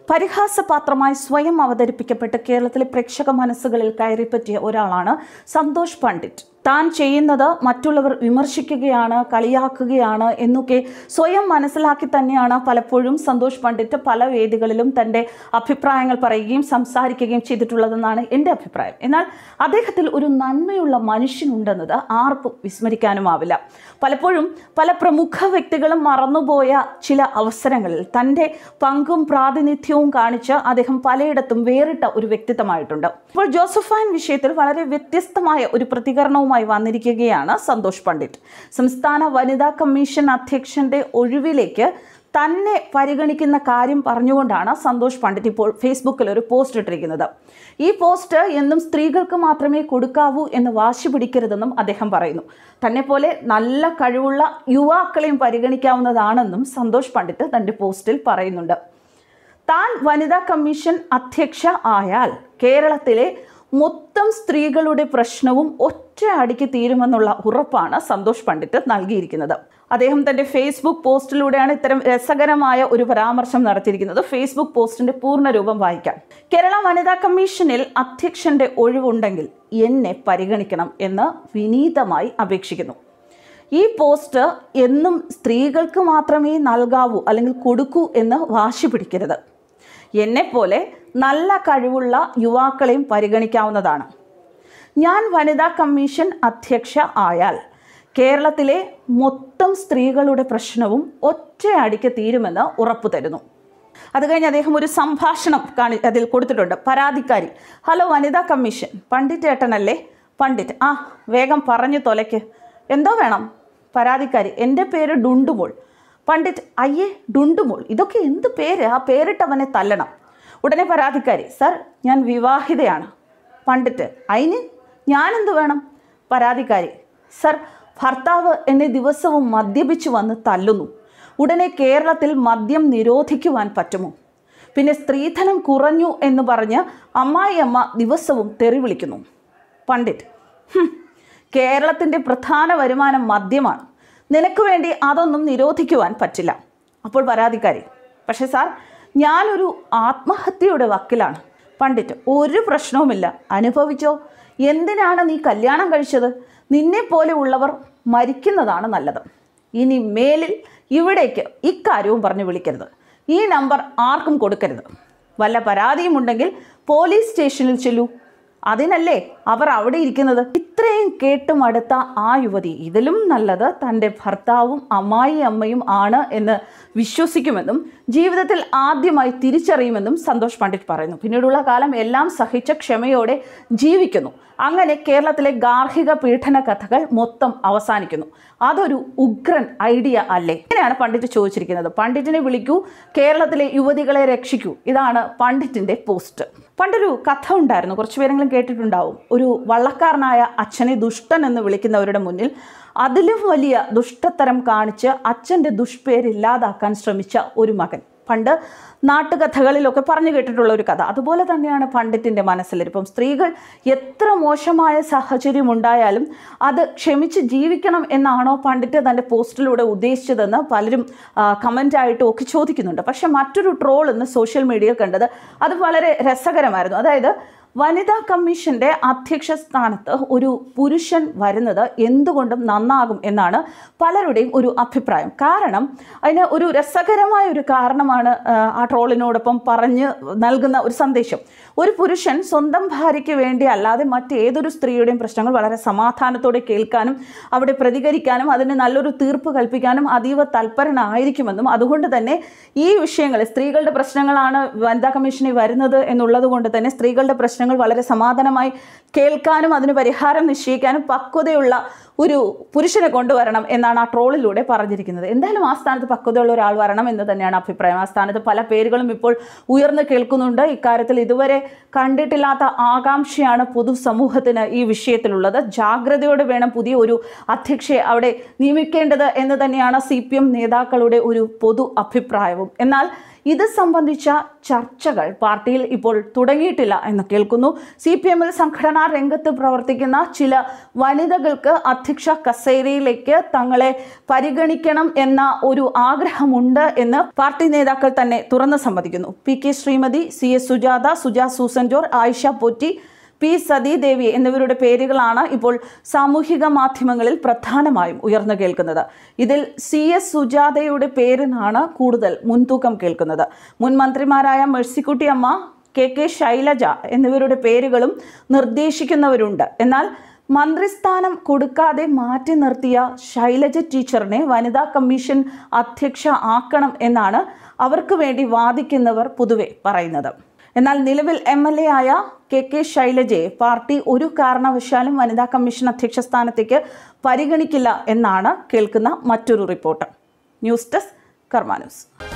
പരിഹാസപാത്രമായി സ്വയം അവതരിപ്പിക്കപ്പെട്ട് കേരളത്തിലെ പ്രേക്ഷക മനസ്സുകളിൽ കയറിപ്പറ്റിയ ഒരാളാണ് സന്തോഷ് പണ്ഡിറ്റ് താൻ ചെയ്യുന്നത് മറ്റുള്ളവർ വിമർശിക്കുകയാണ് കളിയാക്കുകയാണ് എന്നൊക്കെ സ്വയം മനസ്സിലാക്കി തന്നെയാണ് പലപ്പോഴും സന്തോഷ് പണ്ഡിറ്റ് പല വേദികളിലും തൻ്റെ അഭിപ്രായങ്ങൾ പറയുകയും സംസാരിക്കുകയും ചെയ്തിട്ടുള്ളതെന്നാണ് എൻ്റെ അഭിപ്രായം എന്നാൽ അദ്ദേഹത്തിൽ ഒരു നന്മയുള്ള മനുഷ്യനുണ്ടെന്നത് ആർക്കും വിസ്മരിക്കാനുമാവില്ല പലപ്പോഴും പല പ്രമുഖ വ്യക്തികളും മറന്നുപോയ ചില അവസരങ്ങളിൽ തൻ്റെ പങ്കും പ്രാതിനിധ്യവും കാണിച്ച് അദ്ദേഹം പലയിടത്തും വേറിട്ട ഒരു വ്യക്തിത്വമായിട്ടുണ്ട് ഇപ്പോൾ ജോസഫൈൻ വിഷയത്തിൽ വളരെ വ്യത്യസ്തമായ ഒരു പ്രതികരണവുമായി വന്നിരിക്കുകയാണ് സന്തോഷ് പണ്ഡിറ്റ് സംസ്ഥാന വനിതാ കമ്മീഷൻ അധ്യക്ഷന്റെ ഒഴിവിലേക്ക് തന്നെ പരിഗണിക്കുന്ന കാര്യം പറഞ്ഞുകൊണ്ടാണ് സന്തോഷ് പണ്ഡിറ്റ് ഇപ്പോൾ ഫേസ്ബുക്കിൽ ഒരു പോസ്റ്റ് ഇട്ടിരിക്കുന്നത് ഈ പോസ്റ്റ് എന്നും സ്ത്രീകൾക്ക് മാത്രമേ കൊടുക്കാവൂ എന്ന് വാശി പിടിക്കരുതെന്നും അദ്ദേഹം പറയുന്നു തന്നെ പോലെ നല്ല കഴിവുള്ള യുവാക്കളെയും പരിഗണിക്കാവുന്നതാണെന്നും സന്തോഷ് പണ്ഡിറ്റ് തൻ്റെ പോസ്റ്റിൽ പറയുന്നുണ്ട് താൻ വനിതാ കമ്മീഷൻ അധ്യക്ഷ ആയാൽ കേരളത്തിലെ മൊത്തം സ്ത്രീകളുടെ പ്രശ്നവും ഒറ്റ അടിക്ക് തീരുമെന്നുള്ള ഉറപ്പാണ് സന്തോഷ് പണ്ഡിറ്റ് നൽകിയിരിക്കുന്നത് അദ്ദേഹം തന്റെ ഫേസ്ബുക്ക് പോസ്റ്റിലൂടെയാണ് ഇത്തരം രസകരമായ ഒരു പരാമർശം നടത്തിയിരിക്കുന്നത് ഫേസ്ബുക്ക് പോസ്റ്റിന്റെ പൂർണ്ണ രൂപം വായിക്കാം കേരള വനിതാ കമ്മീഷനിൽ അധ്യക്ഷന്റെ ഒഴിവുണ്ടെങ്കിൽ എന്നെ പരിഗണിക്കണം എന്ന് വിനീതമായി അപേക്ഷിക്കുന്നു ഈ പോസ്റ്റ് എന്നും സ്ത്രീകൾക്ക് മാത്രമേ നൽകാവൂ അല്ലെങ്കിൽ കൊടുക്കൂ എന്ന് വാശി പിടിക്കരുത് എന്നെപ്പോലെ നല്ല കഴിവുള്ള യുവാക്കളെയും പരിഗണിക്കാവുന്നതാണ് ഞാൻ വനിതാ കമ്മീഷൻ അധ്യക്ഷ ആയാൽ കേരളത്തിലെ മൊത്തം സ്ത്രീകളുടെ പ്രശ്നവും ഒറ്റയടിക്ക് തീരുമെന്ന് ഉറപ്പു തരുന്നു അത് കഴിഞ്ഞ് അദ്ദേഹം ഒരു സംഭാഷണം കാണി അതിൽ കൊടുത്തിട്ടുണ്ട് പരാതിക്കാരി ഹലോ വനിതാ കമ്മീഷൻ പണ്ഡിറ്റ് ഏട്ടനല്ലേ പണ്ഡിറ്റ് ആ വേഗം പറഞ്ഞു തൊലയ്ക്ക് എന്തോ വേണം പരാതിക്കാരി എൻ്റെ പേര് ഡുണ്ടുമോൾ പണ്ഡിറ്റ് അയ്യേ ഡുണ്ടുമോൾ ഇതൊക്കെ എന്ത് പേര് ആ പേരിട്ടവനെ തല്ലണം ഉടനെ പരാതിക്കാരി സർ ഞാൻ വിവാഹിതയാണ് പണ്ഡിറ്റ് അതിന് ഞാനെന്ത് വേണം പരാതിക്കാരി സർ ഭർത്താവ് എന്നെ ദിവസവും മദ്യപിച്ചു വന്ന് തല്ലുന്നു ഉടനെ കേരളത്തിൽ മദ്യം നിരോധിക്കുവാൻ പറ്റുമോ പിന്നെ സ്ത്രീധനം കുറഞ്ഞു എന്ന് പറഞ്ഞ് അമ്മായിയമ്മ ദിവസവും തെറി വിളിക്കുന്നു പണ്ഡിറ്റ് "ഹും, കേരളത്തിൻ്റെ പ്രധാന വരുമാനം മദ്യമാണ് നിനക്ക് വേണ്ടി അതൊന്നും നിരോധിക്കുവാൻ പറ്റില്ല അപ്പോൾ പരാതിക്കാരി പക്ഷേ സാർ ഞാനൊരു ആത്മഹത്യയുടെ വക്കിലാണ് പണ്ഡിറ്റ് ഒരു പ്രശ്നവുമില്ല അനുഭവിച്ചോ എന്തിനാണ് നീ കല്യാണം കഴിച്ചത് നിന്നെപ്പോലെ ഉള്ളവർ മരിക്കുന്നതാണ് നല്ലത് ഇനി മേലിൽ ഇവിടേക്ക് ഇക്കാര്യവും പറഞ്ഞ് വിളിക്കരുത് ഈ നമ്പർ ആർക്കും കൊടുക്കരുത് വല്ല പരാതിയും ഉണ്ടെങ്കിൽ പോലീസ് സ്റ്റേഷനിൽ ചെല്ലൂ അതിനല്ലേ അവർ അവിടെ ഇരിക്കുന്നത് ഇത്രയും കേട്ടും അടുത്ത ആ യുവതി ഇതിലും നല്ലത് തൻ്റെ ഭർത്താവും അമ്മായി അമ്മയും ആണ് എന്ന് വിശ്വസിക്കുമെന്നും ജീവിതത്തിൽ ആദ്യമായി തിരിച്ചറിയുമെന്നും സന്തോഷ് പണ്ഡിറ്റ് പറയുന്നു പിന്നീടുള്ള കാലം എല്ലാം സഹിച്ച ക്ഷമയോടെ ജീവിക്കുന്നു അങ്ങനെ കേരളത്തിലെ ഗാർഹിക പീഡന കഥകൾ മൊത്തം അവസാനിക്കുന്നു അതൊരു ഉഗ്രൻ ഐഡിയ അല്ലേ ഇങ്ങനെയാണ് പണ്ഡിറ്റ് ചോദിച്ചിരിക്കുന്നത് പണ്ഡിറ്റിനെ വിളിക്കൂ കേരളത്തിലെ യുവതികളെ രക്ഷിക്കൂ ഇതാണ് പണ്ഡിറ്റിന്റെ പോസ്റ്റ് പണ്ടൊരു കഥ ഉണ്ടായിരുന്നു കുറച്ച് പേരെങ്കിലും കേട്ടിട്ടുണ്ടാവും ഒരു വള്ളക്കാരനായ അച്ഛനെ ദുഷ്ടൻ എന്ന് വിളിക്കുന്നവരുടെ മുന്നിൽ അതിലും വലിയ ദുഷ്ടത്തരം കാണിച്ച് അച്ഛൻ്റെ ദുഷ്പേര് ഇല്ലാതാക്കാൻ ശ്രമിച്ച ഒരു മകൻ പണ്ട് നാട്ടുകഥകളിലൊക്കെ പറഞ്ഞു കേട്ടിട്ടുള്ള ഒരു കഥ അതുപോലെ തന്നെയാണ് പണ്ഡിറ്റിൻ്റെ മനസ്സിലിരിപ്പം സ്ത്രീകൾ എത്ര മോശമായ സാഹചര്യം ഉണ്ടായാലും അത് ക്ഷമിച്ച് ജീവിക്കണം എന്നാണോ പണ്ഡിറ്റ് തൻ്റെ പോസ്റ്റിലൂടെ ഉദ്ദേശിച്ചതെന്ന് പലരും കമൻ്റായിട്ടും ഒക്കെ ചോദിക്കുന്നുണ്ട് പക്ഷേ മറ്റൊരു ട്രോൾ ഇന്ന് സോഷ്യൽ മീഡിയയിൽ കണ്ടത് അത് വളരെ രസകരമായിരുന്നു അതായത് വനിതാ കമ്മീഷന്റെ അധ്യക്ഷ സ്ഥാനത്ത് ഒരു പുരുഷൻ വരുന്നത് എന്തുകൊണ്ടും നന്നാകും എന്നാണ് പലരുടെയും ഒരു അഭിപ്രായം കാരണം അതിന് ഒരു രസകരമായ ഒരു കാരണമാണ് ആ, ആ ട്രോളിനോടൊപ്പം പറഞ്ഞ് നൽകുന്ന ഒരു സന്ദേശം ഒരു പുരുഷൻ സ്വന്തം ഭാര്യയ്ക്ക് വേണ്ടി അല്ലാതെ മറ്റേതൊരു സ്ത്രീയുടെയും പ്രശ്നങ്ങൾ വളരെ സമാധാനത്തോടെ കേൾക്കാനും അവിടെ പ്രതികരിക്കാനും അതിന് നല്ലൊരു തീർപ്പ് കൽപ്പിക്കാനും അതീവ തൽപരനായിരിക്കുമെന്നും അതുകൊണ്ട് തന്നെ ഈ വിഷയങ്ങൾ സ്ത്രീകളുടെ പ്രശ്നങ്ങളാണ് വനിതാ കമ്മീഷനിൽ വരുന്നത് എന്നുള്ളത് കൊണ്ട് തന്നെ സ്ത്രീകളുടെ പ്രശ്നങ്ങൾ വളരെ സമാധാനമായി കേൾക്കാനും അതിന് പരിഹാരം നിശ്ചയിക്കാനും പക്വതയുള്ള ഒരു പുരുഷനെ കൊണ്ടുവരണം എന്നാണ് ആ ട്രോളിലൂടെ പറഞ്ഞിരിക്കുന്നത് എന്തായാലും ആ സ്ഥാനത്ത് പക്വതയുള്ള ഒരാൾ വരണം എന്ന് തന്നെയാണ് അഭിപ്രായം ആ സ്ഥാനത്ത് പല പേരുകളും ഇപ്പോൾ ഉയർന്നു കേൾക്കുന്നുണ്ട് ഇക്കാര്യത്തിൽ ഇതുവരെ കണ്ടിട്ടില്ലാത്ത ആകാംക്ഷയാണ് പൊതുസമൂഹത്തിന് ഈ വിഷയത്തിലുള്ളത് ജാഗ്രതയോടെ വേണം പുതിയ ഒരു അധ്യക്ഷയെ അവിടെ നിയമിക്കേണ്ടത് എന്ന് തന്നെയാണ് സി പി എം നേതാക്കളുടെ ഒരു പൊതു അഭിപ്രായവും എന്നാൽ ഇത് സംബന്ധിച്ച ചർച്ചകൾ പാർട്ടിയിൽ ഇപ്പോൾ തുടങ്ങിയിട്ടില്ല എന്ന് കേൾക്കുന്നു സി പി എമ്മിൽ സംഘടനാ രംഗത്ത് പ്രവർത്തിക്കുന്ന ചില വനിതകൾക്ക് അധ്യക്ഷ കസേരയിലേക്ക് തങ്ങളെ പരിഗണിക്കണം എന്ന ഒരു ആഗ്രഹമുണ്ട് എന്ന് പാർട്ടി നേതാക്കൾ തന്നെ തുറന്നു സമ്മതിക്കുന്നു P K Sreemathi C S Sujatha Suja Susan ജോർ ആയിഷ പൊറ്റി പി സതീദേവി എന്നിവരുടെ പേരുകളാണ് ഇപ്പോൾ സാമൂഹിക മാധ്യമങ്ങളിൽ പ്രധാനമായും ഉയർന്നു കേൾക്കുന്നത് ഇതിൽ സി എസ് സുജാതയുടെ പേരിനാണ് കൂടുതൽ മുൻതൂക്കം കേൾക്കുന്നത് മുൻ മന്ത്രിമാരായ മേഴ്സിക്കുട്ടി അമ്മ കെ കെ ശൈലജ എന്നിവരുടെ പേരുകളും നിർദ്ദേശിക്കുന്നവരുണ്ട് എന്നാൽ മന്ത്രിസ്ഥാനം കൊടുക്കാതെ മാറ്റി നിർത്തിയ ശൈലജ ടീച്ചറിനെ വനിതാ കമ്മീഷൻ അധ്യക്ഷ ആക്കണം എന്നാണ് അവർക്ക് വേണ്ടി വാദിക്കുന്നവർ പൊതുവെ പറയുന്നത് എന്നാൽ നിലവിൽ എം എൽ എ ആയ കെ കെ ശൈലജയെ പാർട്ടി ഒരു കാരണവശാലും വനിതാ കമ്മീഷൻ അധ്യക്ഷ സ്ഥാനത്തേക്ക് പരിഗണിക്കില്ല എന്നാണ് കേൾക്കുന്ന മറ്റൊരു report news desk Karma news